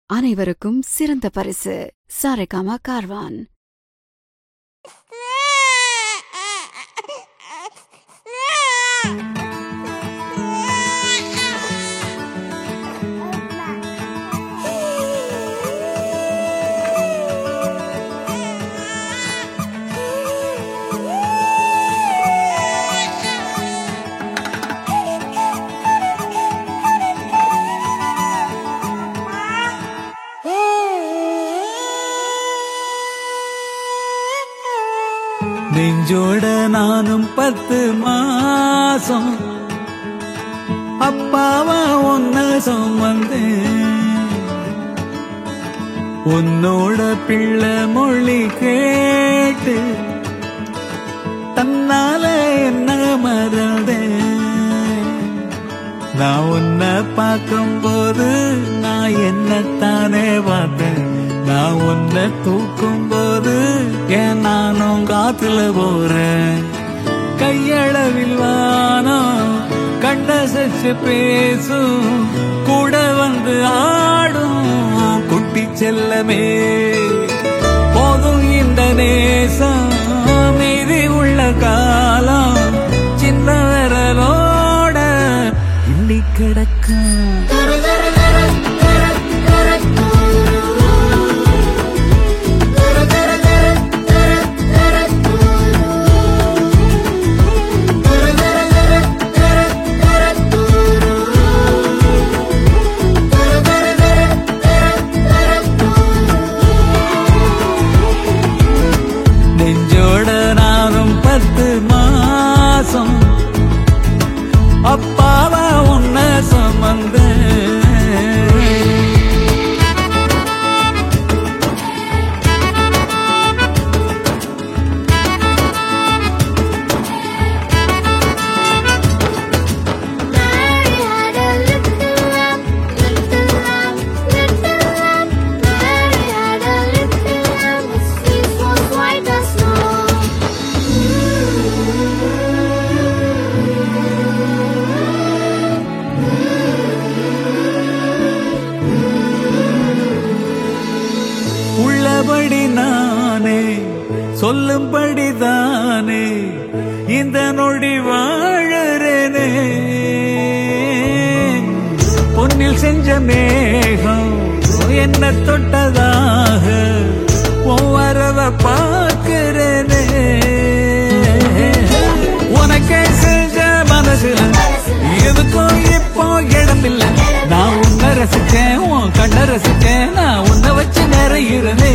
அனைவருக்கும் சிறந்த பரிசு சாரேகாமா கார்வான் நெஞ்சோட நானும் பத்து மாசம் அப்பாவா ஒன்ன சுமந்தேன் உன்னோட பிள்ளை மொழி கேட்டு தன்னால என்ன மறந்தேன் நான் உன்னை பார்க்கும்போது நான் என்னத்தானே பார்த்தேன் நான் உன்னை தூக்கும் போது ஏன் நானும் காத்துல போறேன் கையளவில் வானம் கண்ட சச்சு பேசும் கூட வந்து ஆடும் குட்டி செல்லமே போதும் இந்த நேசம் மீதி உள்ள காலம் சின்ன விரலோட இன்னி கிடக்கும் நெஞ்சோட நானும் பத்து மாசம் அப்பாவா உன்ன சம்பந்த Mary had a little lamb, little lamb, little lamb. Mary had a little lamb, its fleece was white as snow. உள்ளபடி நானே சொல்லும்படி தானே இந்த நொடி வாழறேனே பொன்னில் செஞ்ச மேகம் என்ன தொட்டதாக ஒவ்வொருவ பார்க்கிறேனே உனக்கே செஞ்ச மனசுல எதுக்கும் இப்போ இடம் இல்ல நான் உன்னை ரசிச்சேன் உன் கண்ண ரசிச்சேன் நான் உன்னை வச்சு நிறையிறனே